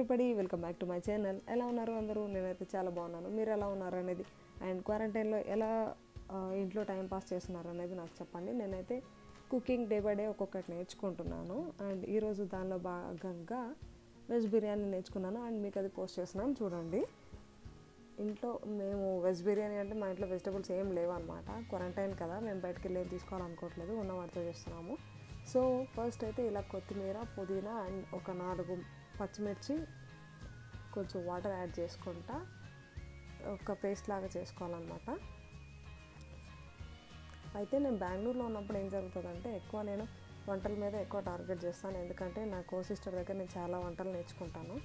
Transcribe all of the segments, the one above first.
everybody welcome back to my channel ఎలా ఉన్నారు అందరూ నేనైతే చాలా బాగున్నాను మీరు ఎలా ఉన్నారు అనేది అండ్ క్వారంటైన్లో ఎలా ఆ, ఇంట్లో టైం పాస్ చేస్తున్నారు అనేది నాకు చెప్పండి నేనైతే కుకింగ్ డే బై డే ఒక్కొక్కటి నేర్చుకుంటున్నాను అండ్ ఈరోజు దానిలో భాగంగా వెజ్ బిర్యానీ నేర్చుకున్నాను అండ్ మీకు అది పోస్ట్ చేస్తున్నాను చూడండి ఇంట్లో మేము వెజ్ బిర్యానీ అంటే మా ఇంట్లో వెజిటబుల్స్ ఏం లేవు అనమాట క్వారంటైన్ కదా మేము బయటకు వెళ్ళి ఏం తీసుకోవాలనుకోవట్లేదు ఉన్న వాటితో చేస్తున్నాము సో ఫస్ట్ అయితే ఇలా కొత్తిమీర పుదీనా అండ్ ఒక నాలుగు పచ్చిమిర్చి కొంచెం వాటర్ యాడ్ చేసుకుంటా ఒక పేస్ట్ లాగా చేసుకోవాలన్నమాట అయితే నేను బెంగళూరులో ఉన్నప్పుడు ఏం జరుగుతుందంటే ఎక్కువ నేను వంటల మీద ఎక్కువ టార్గెట్ చేస్తాను ఎందుకంటే నా కో సిస్టర్ దగ్గర నేను చాలా వంటలు నేర్చుకుంటాను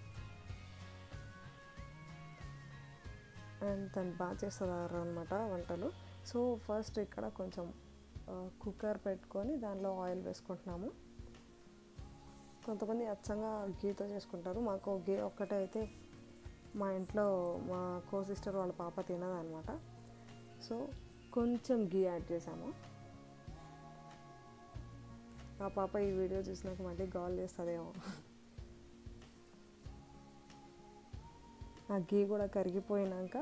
అండ్ తను బాగా చేస్తారు అనమాట వంటలు సో ఫస్ట్ ఇక్కడ కొంచెం కుక్కర్ పెట్టుకొని దానిలో ఆయిల్ వేసుకుంటున్నాము కొంతమంది అచ్చంగా గీతో చేసుకుంటారు మాకు గీ ఒక్కటే అయితే మా ఇంట్లో మా కో సిస్టర్ వాళ్ళ పాప తినదనమాట సో కొంచెం గీ యాడ్ చేసాము ఆ పాప ఈ వీడియో చూసినాక మళ్ళీ గాల్ చేస్తుందేమో ఆ గీ కూడా కరిగిపోయినాక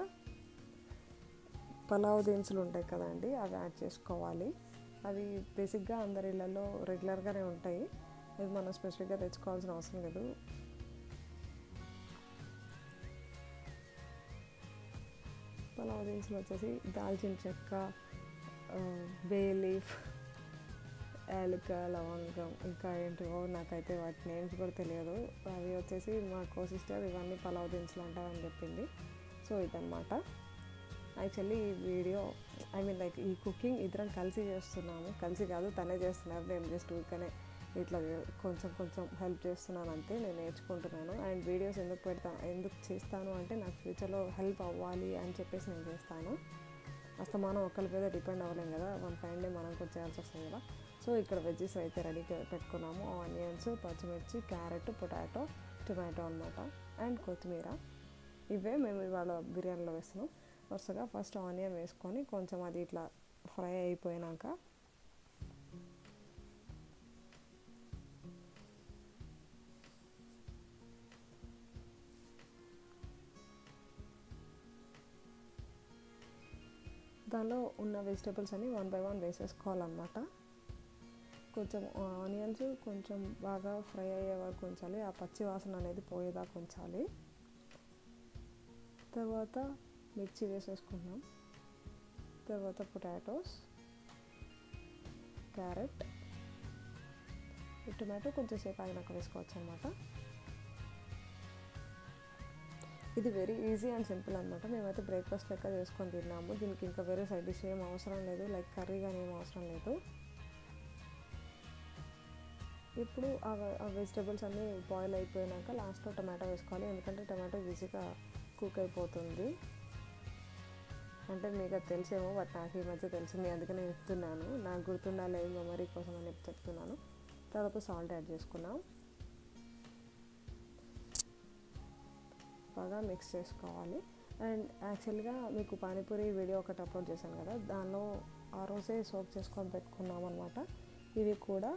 పలావ్ దినుసులు ఉంటాయి కదండి అవి యాడ్ చేసుకోవాలి అవి బేసిక్గా అందరి ఇళ్ళల్లో రెగ్యులర్గానే ఉంటాయి అది మనం స్పెసిఫిక్గా తెచ్చుకోవాల్సిన అవసరం లేదు పలావ్ దినుసులు వచ్చేసి దాల్చిన చెక్క బే లీఫ్ యాలక లవంగం ఇంకా ఏంటివో నాకైతే వాటి నేమ్స్ కూడా తెలియదు అవి వచ్చేసి మా కో సిస్టర్ ఇవన్నీ పలావ్ దినుసులు అంటారని చెప్పింది సో ఇదన్నమాట యాక్చువల్లీ ఈ వీడియో ఐ మీన్ లైక్ ఈ కుకింగ్ ఇద్దరం కలిసి చేస్తున్నాము కలిసి కాదు తనే చేస్తున్నారు నేను జస్ట్ ఊరికనే ఇట్లా కొంచెం కొంచెం హెల్ప్ చేస్తున్నాను అంతే నేను నేర్చుకుంటున్నాను అండ్ వీడియోస్ ఎందుకు పెడతాను ఎందుకు చేస్తాను అంటే నాకు ఫ్యూచర్లో హెల్ప్ అవ్వాలి అని చెప్పేసి నేను చేస్తాను అస్తమానం ఒకరి మీద డిపెండ్ అవ్వలేం కదా వన్ ఫైవ్ డే మనం కూడా చేయాల్సి వస్తుంది కదా సో ఇక్కడ వెజ్జెస్ అయితే రెడీ పెట్టుకున్నాము ఆనియన్స్ పచ్చిమిర్చి క్యారెట్ పొటాటో టొమాటో అనమాట అండ్ కొత్తిమీర ఇవే మేము ఇవాళ బిర్యానీలో వేస్తున్నాం వరుసగా ఫస్ట్ ఆనియన్ వేసుకొని కొంచెం అది ఇట్లా ఫ్రై అయిపోయినాక దానిలో ఉన్న వెజిటేబుల్స్ అన్ని వన్ బై వన్ వేసేసుకోవాలన్నమాట కొంచెం ఆనియన్స్ కొంచెం బాగా ఫ్రై అయ్యే వరకు ఉంచాలి ఆ పచ్చి వాసన అనేది పోయేదాకా ఉంచాలి తర్వాత మిర్చి వేసేసుకున్నాం తర్వాత పొటాటోస్ క్యారెట్ ఈ టొమాటో కొంచెం సేపు ఆగినాక వేసుకోవచ్చు అనమాట ఇది వెరీ ఈజీ అండ్ సింపుల్ అనమాట మేమైతే బ్రేక్ఫాస్ట్ లెక్క చేసుకొని తిన్నాము దీనికి ఇంకా వేరే సైడ్ డిష్ ఏం అవసరం లేదు లైక్ కర్రీ కానీ ఏం అవసరం లేదు ఇప్పుడు ఆ వెజిటబుల్స్ అన్నీ బాయిల్ అయిపోయినాక లాస్ట్లో టమాటో వేసుకోవాలి ఎందుకంటే టమాటో ఈజీగా కుక్ అయిపోతుంది అంటే మీకు అది తెలిసేమో బట్ నాకు ఈ మధ్య తెలిసింది అందుకనే చెప్తున్నాను నాకు గుర్తుండాలి మెమరీ కోసం అని చెప్తున్నాను తర్వాత సాల్ట్ యాడ్ చేసుకున్నాం బాగా మిక్స్ చేసుకోవాలి అండ్ యాక్చువల్గా మీకు పానీపూరి వీడియో ఒకటి అప్లోడ్ చేశాను కదా దానిలో ఆ రోజే సోప్ చేసుకొని పెట్టుకున్నాం అనమాట ఇవి కూడా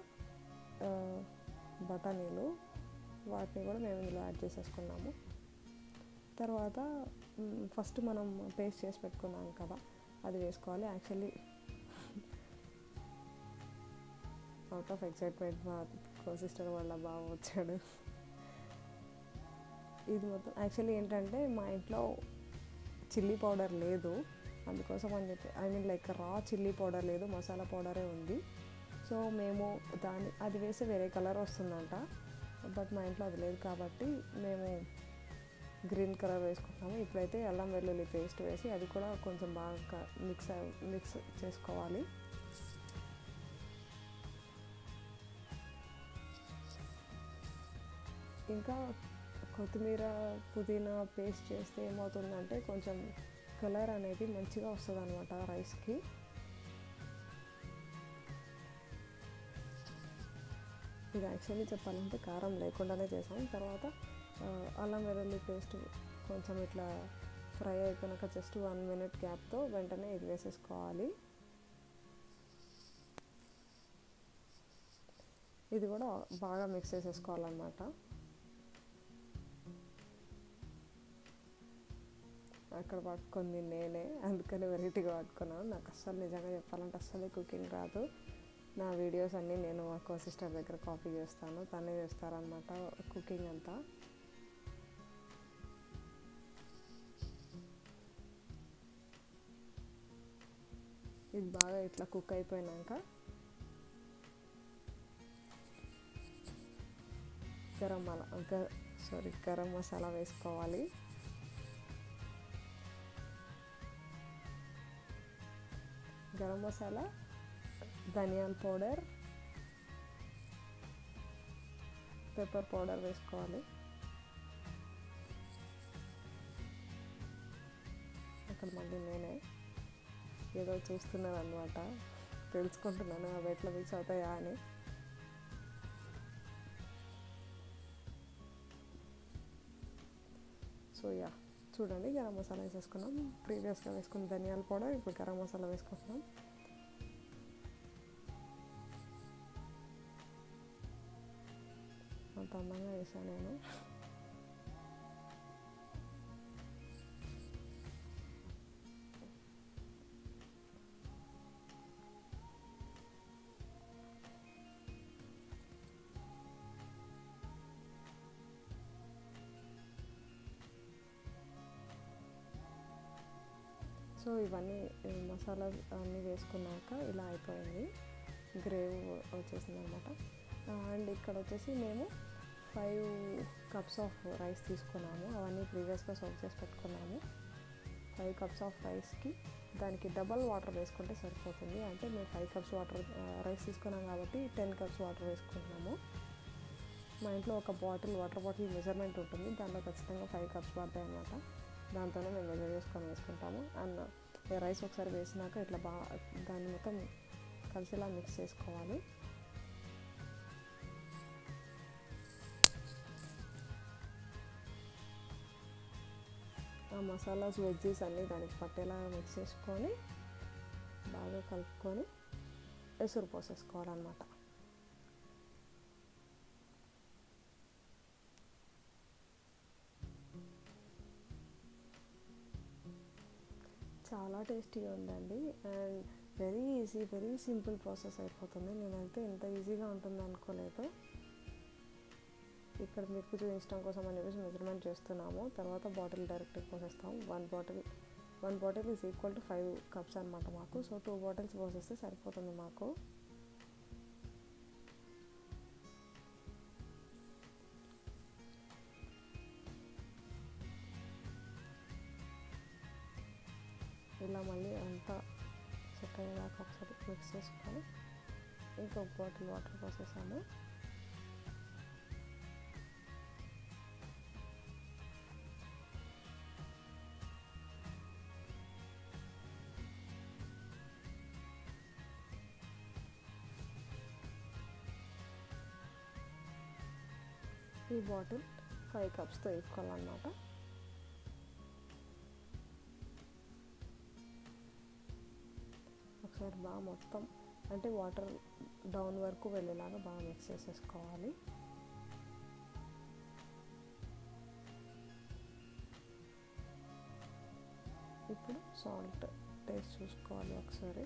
బఠానీలు వాటిని కూడా మేము ఇందులో యాడ్ చేసేసుకున్నాము తర్వాత ఫస్ట్ మనం పేస్ట్ చేసి పెట్టుకున్నాం కదా అది వేసుకోవాలి యాక్చువల్లీ అవుట్ ఆఫ్ ఎక్సైట్మెంట్ మా కో సిస్టర్ వాళ్ళ బాగా వచ్చాడు ఇది మొత్తం యాక్చువల్లీ ఏంటంటే మా ఇంట్లో చిల్లీ పౌడర్ లేదు అందుకోసం అని చెప్పి I mean like raw chilli powder లేదు మసాలా పౌడరే ఉంది సో మేము దాని అది వేస్తే వేరే కలర్ వస్తుందంట బట్ మా ఇంట్లో అది లేదు కాబట్టి మేము గ్రీన్ కలర్ వేసుకుంటాము ఇప్పుడైతే అల్లం వెల్లుల్లి పేస్ట్ వేసి అది కూడా కొంచెం బాగా మిక్స్ మిక్స్ చేసుకోవాలి ఇంకా కొత్తిమీర పుదీనా పేస్ట్ చేస్తే ఏమవుతుందంటే కొంచెం కలర్ అనేది మంచిగా వస్తుంది అనమాట రైస్కి ఇది యాక్చువల్లీ చెప్పాలంటే కారం లేకుండానే చేసాం తర్వాత అల్లం వెల్లుల్లి పేస్ట్ కొంచెం ఇట్లా ఫ్రై అయిపోయినాక జస్ట్ వన్ మినిట్ గ్యాప్తో వెంటనే ఇది వేసేసుకోవాలి ఇది కూడా బాగా మిక్స్ చేసేసుకోవాలన్నమాట అక్కడ పట్టుకుంది నేనే అందుకని వెరైటీగా పట్టుకున్నాను నాకు అస్సలు నిజంగా చెప్పాలంటే అస్సలు కుకింగ్ రాదు నా వీడియోస్ అన్నీ నేను మా కో సిస్టర్ దగ్గర కాపీ చేస్తాను తనే చేస్తారనమాట కుకింగ్ అంతా ఇది బాగా ఇట్లా కుక్ అయిపోయినాక గరం మసాలా సారీ గరం మసాలా వేసుకోవాలి గరం మసాలా ధనియాల పౌడర్ పెప్పర్ పౌడర్ వేసుకోవాలి అక్కడ మళ్ళీ నేనే ఏదో చూస్తున్నాను అనమాట తెలుసుకుంటున్నాను అవి ఎట్లా మిక్స్ అవుతాయా అని సో యా చూడండి గరం మసాలా వేసేసుకున్నాం ప్రీవియస్గా వేసుకున్న ధనియాల పౌడర్ ఇప్పుడు గరం మసాలా వేసుకుంటున్నాం అంత అందంగా వేసాను నేను సో ఇవన్నీ మసాలా అన్నీ వేసుకున్నాక ఇలా అయిపోయింది గ్రేవ్ వచ్చేసింది అనమాట అండ్ ఇక్కడ వచ్చేసి మేము ఫైవ్ కప్స్ ఆఫ్ రైస్ తీసుకున్నాము అవన్నీ ప్రీవియస్గా సర్వ్ చేసి పెట్టుకున్నాము ఫైవ్ కప్స్ ఆఫ్ రైస్కి దానికి డబల్ వాటర్ వేసుకుంటే సరిపోతుంది అంటే మేము ఫైవ్ కప్స్ వాటర్ రైస్ తీసుకున్నాం కాబట్టి టెన్ కప్స్ వాటర్ వేసుకుంటున్నాము మా ఇంట్లో ఒక బాటిల్ వాటర్ బాటిల్ మెజర్మెంట్ ఉంటుంది దాంట్లో ఖచ్చితంగా ఫైవ్ కప్స్ పడతాయి అనమాట దాంతోనే మేము మెజర్ చేసుకొని వేసుకుంటాము అండ్ రైస్ ఒకసారి వేసినాక ఇట్లా బాగా దాన్ని మొత్తం కలిసిలా మిక్స్ చేసుకోవాలి ఆ మసాలాస్ వెజ్జీస్ అన్నీ దానికి పట్టేలా మిక్స్ చేసుకొని బాగా కలుపుకొని ఎసురు పోసేసుకోవాలన్నమాట చాలా టేస్టీగా ఉందండి and very easy very simple process అయిపోతుంది నేనైతే ఇంత ఈజీగా ఉంటుంది అనుకోలేదు ఇక్కడ మీకు చూపించడం కోసం అని చెప్పేసి మెజర్మెంట్ చేస్తున్నాము తర్వాత బాటిల్ డైరెక్ట్గా పోసేస్తాము one bottle one bottle is equal to five cups అనమాట మాకు సో టూ బాటిల్స్ పోసేస్తే సరిపోతుంది మాకు ఇలా మళ్ళీ అంతా సెట్ అయ్యేదాకా ఒకసారి మిక్స్ చేసుకొని ఇంకొక బాటిల్ వాటర్ పోసేసాము ఈ బాటిల్ ఫైవ్ కప్స్తో ఈక్వల్ అనమాట ఒకసారి బాగా మొత్తం అంటే వాటర్ డౌన్ వరకు వెళ్ళేలాగా బాగా మిక్స్ చేసేసుకోవాలి ఇప్పుడు సాల్ట్ టేస్ట్ చూసుకోవాలి ఒకసారి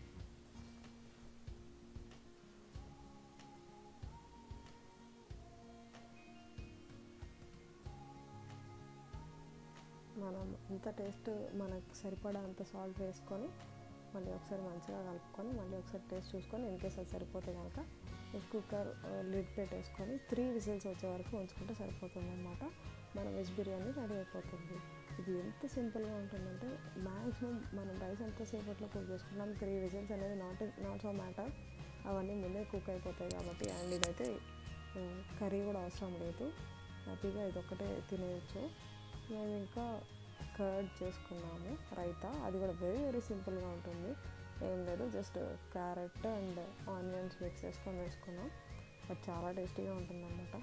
మనం ఎంత టేస్ట్ మనకు సరిపడా అంత సాల్ట్ వేసుకొని మళ్ళీ ఒకసారి మంచిగా కలుపుకొని మళ్ళీ ఒకసారి టేస్ట్ చూసుకొని ఇన్ కేస్ అది సరిపోతే కనుక కుక్కర్ లిడ్ పెట్టేసుకొని త్రీ విజిల్స్ వచ్చే వరకు ఉంచుకుంటే సరిపోతుంది అనమాట మన వెజ్ బిర్యానీ రెడీ అయిపోతుంది ఇది ఎంత సింపుల్గా ఉంటుందంటే మ్యాక్సిమం మనం రైస్ ఎంతసేపట్లో కుక్ చేసుకుంటాం త్రీ విజిల్స్ అనేది నాట్ నాట్ సో మ్యాటర్ అవన్నీ ముందే కుక్ అయిపోతాయి కాబట్టి అండ్ ఇదైతే కర్రీ కూడా అవసరం లేదు హ్యాపీగా ఇది ఒకటే తినేయచ్చు మేము ఇంకా కర్డ్ చేసుకున్నాము రైతా అది కూడా వెరీ వెరీ సింపుల్గా ఉంటుంది ఏం లేదు just carrot and onions mix చేసుకొని వేసుకున్నాం అది చాలా టేస్టీగా ఉంటుంది అనమాట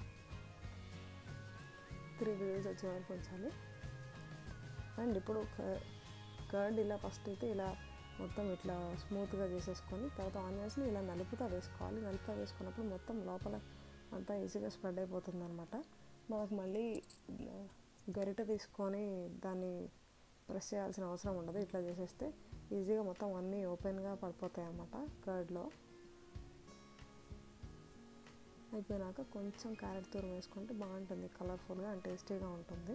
త్రీ విజిల్స్ వచ్చే వరకు ఉంచాలి అండ్ ఇప్పుడు కర్డ్ ఇలా ఫస్ట్ అయితే ఇలా మొత్తం ఇట్లా స్మూత్గా చేసేసుకొని తర్వాత ఆనియన్స్ని ఇలా నలుపుతా వేసుకోవాలి నలుపుతా వేసుకున్నప్పుడు మొత్తం లోపల అంతా ఈజీగా స్ప్రెడ్ అయిపోతుంది అనమాట మనకు మళ్ళీ గరిట తీసుకొని దాన్ని ప్రెస్ చేయాల్సిన అవసరం ఉండదు ఇట్లా చేసేస్తే ఈజీగా మొత్తం అన్నీ ఓపెన్గా పడిపోతాయి అన్నమాట కర్డ్లో అయిపోయినాక కొంచెం క్యారెట్ తూరం వేసుకుంటే బాగుంటుంది కలర్ఫుల్గా అండ్ టేస్టీగా ఉంటుంది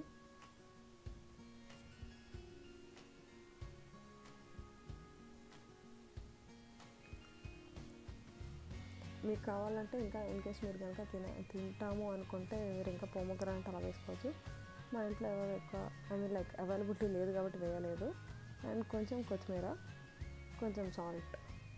మీకు కావాలంటే ఇంకా ఇన్ కేస్ మీరు కనుక తిన తింటాము అనుకుంటే మీరు ఇంకా పోమగ్రానైట్ అలా వేసుకోవచ్చు మా ఇంట్లో ఎవరు ఎక్కువ ఐ మీన్ లైక్ అవైలబిలిటీ లేదు కాబట్టి వేయలేదు అండ్ కొంచెం కొత్తిమీర కొంచెం సాల్ట్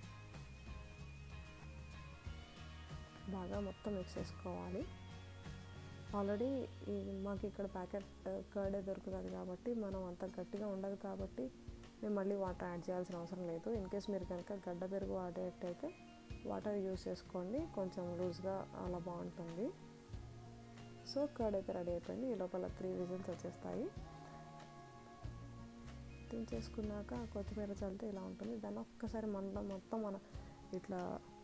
బాగా మొత్తం మిక్స్ చేసుకోవాలి ఆల్రెడీ మాకు ఇక్కడ ప్యాకెట్ కర్డే దొరుకుతుంది కాబట్టి మనం అంత గట్టిగా ఉండదు కాబట్టి మేము మళ్ళీ వాటర్ యాడ్ చేయాల్సిన అవసరం లేదు ఇన్ కేస్ మీరు కనుక గడ్డ పెరుగు వాడేటైతే వాటర్ యూస్ చేసుకోండి కొంచెం లూజ్గా అలా బాగుంటుంది సో కర్డ్ అయితే రెడీ అయిపోయింది ఈ లోపల త్రీ విజిల్స్ వచ్చేస్తాయి దించేసుకున్నాక కొత్తిమీర చల్లితే ఇలా ఉంటుంది దాన్ని ఒక్కసారి మన మొత్తం మన ఇట్లా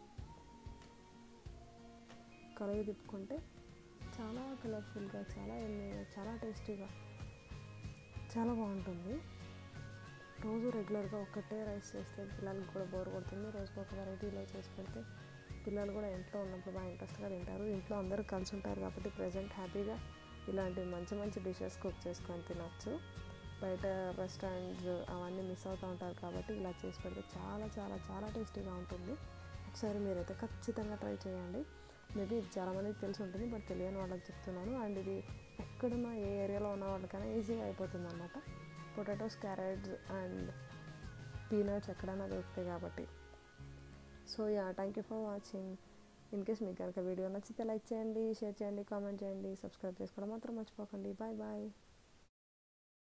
కలయి తిప్పుకుంటే చాలా కలర్ఫుల్గా చాలా ఎమ్మెగా చాలా టేస్టీగా చాలా బాగుంటుంది రోజు రెగ్యులర్గా ఒక్కటే రైస్ చేస్తే పిల్లలకి కూడా బోర్ కొడుతుంది రోజుకి ఒక వెరైటీలో చేసి పెడితే పిల్లలు కూడా ఇంట్లో ఉన్నప్పుడు బాగా ఇంట్రెస్ట్గా తింటారు ఇంట్లో అందరూ కలిసి ఉంటారు కాబట్టి ప్రజెంట్ హ్యాపీగా ఇలాంటి మంచి మంచి డిషెస్ కుక్ చేసుకొని తినచ్చు బయట రెస్టారెంట్స్ అవన్నీ మిస్ అవుతూ ఉంటారు కాబట్టి ఇలా చేసి పెడితే చాలా చాలా చాలా టేస్టీగా ఉంటుంది ఒకసారి మీరైతే ఖచ్చితంగా ట్రై చేయండి మేబీ చాలామందికి తెలిసి ఉంటుంది బట్ తెలియని వాళ్ళకి చెప్తున్నాను అండ్ ఇది ఎక్కడున్న ఏ ఏరియాలో ఉన్న వాళ్ళకైనా ఈజీగా అయిపోతుంది అనమాట పొటాటోస్ క్యారెట్స్ అండ్ పీనట్స్ ఎక్కడైనా దొరుకుతాయి కాబట్టి so ya thank you for watching in case మీకు కనుక వీడియో నచ్చితే లైక్ చేయండి షేర్ చేయండి కామెంట్ చేయండి సబ్స్క్రైబ్ చేసుకోవడం మాత్రం మర్చిపోకండి బాయ్ బాయ్